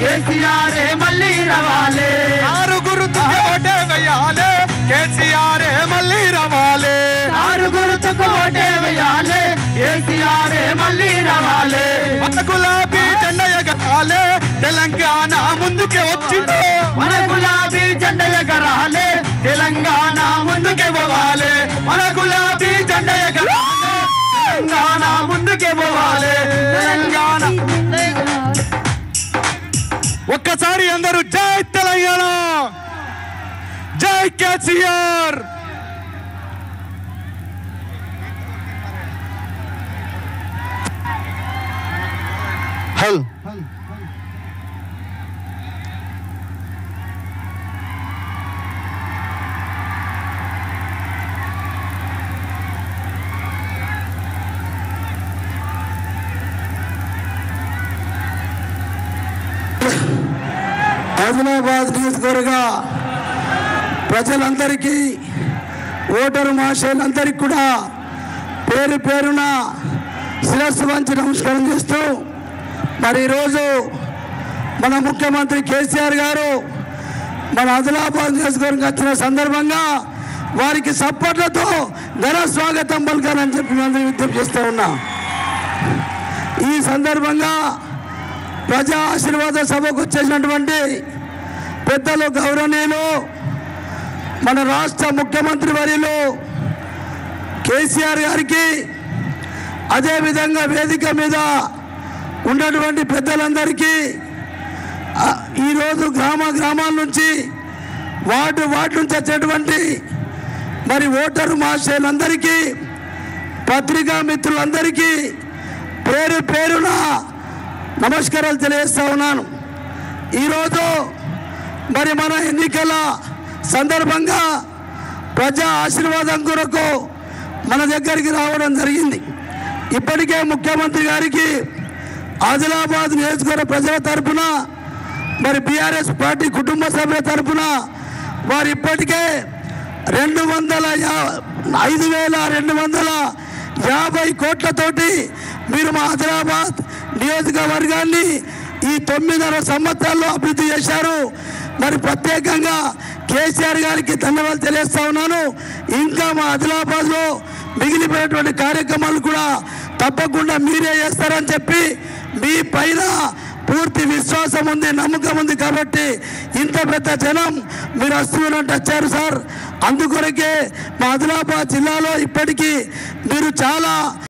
కేసీఆర్ మళ్ళీ రావాలి ఆరు గుర్తుకే ఓటే వెయ్యాలి కేసీఆర్ మళ్ళీ రావాలి ఆరు గుర్తుకు ఓటే వేయాలి కేసీఆర్ మళ్ళీ రావాలి మన గులాబీ జెండా ఎగరాలి తెలంగాణ ముందుకే వచ్చింది మన గులాబీ జెండ ఎగరాలి తెలంగాణ ముందుకే పోవాలి మన గులాబీ జెండ ఎగరాలి తెలంగాణ ముందుకే పోవాలి తెలంగాణ ఒక్కసారి అందరూ జై తెలంగాణ జై కేసీఆర్ హల్ ఆదిలాబాద్ నియోజకవర్గ ప్రజలందరికీ ఓటరు మహాశయులందరికీ కూడా పేరు పేరున శిరస్సు వంచి నమస్కారం చేస్తూ మరి ఈరోజు మన ముఖ్యమంత్రి కేసీఆర్ గారు మన ఆదిలాబాద్ నియోజకవర్గం వచ్చిన సందర్భంగా వారికి సప్పట్లతో ఘన స్వాగతం పలకాలని చెప్పి మేము విజ్ఞప్తి చేస్తూ ఉన్నాం ఈ సందర్భంగా ప్రజా ఆశీర్వాద సభకు వచ్చేసినటువంటి పెద్దలు గౌరవనీయులు మన రాష్ట్ర ముఖ్యమంత్రి వర్యులు కేసీఆర్ గారికి అదేవిధంగా వేదిక మీద ఉన్నటువంటి పెద్దలందరికీ ఆ, ఈరోజు గ్రామ గ్రామాల నుంచి వార్డు వార్డు నుంచి వచ్చేటువంటి మరి ఓటరు మహాశయులందరికీ పత్రికా మిత్రులందరికీ పేరు పేరున నమస్కారాలు తెలియజేస్తా ఉన్నాను ఈరోజు మరి మన ఎన్నికల సందర్భంగా ప్రజా ఆశీర్వాదం కొరకు మన దగ్గరికి రావడం జరిగింది ఇప్పటికే ముఖ్యమంత్రి గారికి ఆదిలాబాద్ నియోజకవర్గ ప్రజల తరపున మరి బీఆర్ఎస్ పార్టీ కుటుంబ సభ్యుల తరపున వారు ఇప్పటికే రెండు వందల యా ఐదు వేల రెండు వందల యాభై కోట్లతోటి మీరు మా ఆదిలాబాద్ నియోజకవర్గాన్ని ఈ తొమ్మిదిన్నర సంవత్సరాల్లో అభివృద్ధి చేశారు మరి ప్రత్యేకంగా కేసీఆర్ గారికి ధన్యవాదాలు తెలియజేస్తా ఉన్నాను ఇంకా మా ఆదిలాబాద్లో మిగిలిపోయినటువంటి కార్యక్రమాలు కూడా తప్పకుండా మీరే చేస్తారని చెప్పి మీ పైన పూర్తి విశ్వాసం ఉంది నమ్మకం ఉంది కాబట్టి ఇంత పెద్ద జనం మీరు వస్తున్నట్టు వచ్చారు సార్ అందుకొరకే మా ఆదిలాబాద్ జిల్లాలో ఇప్పటికీ మీరు చాలా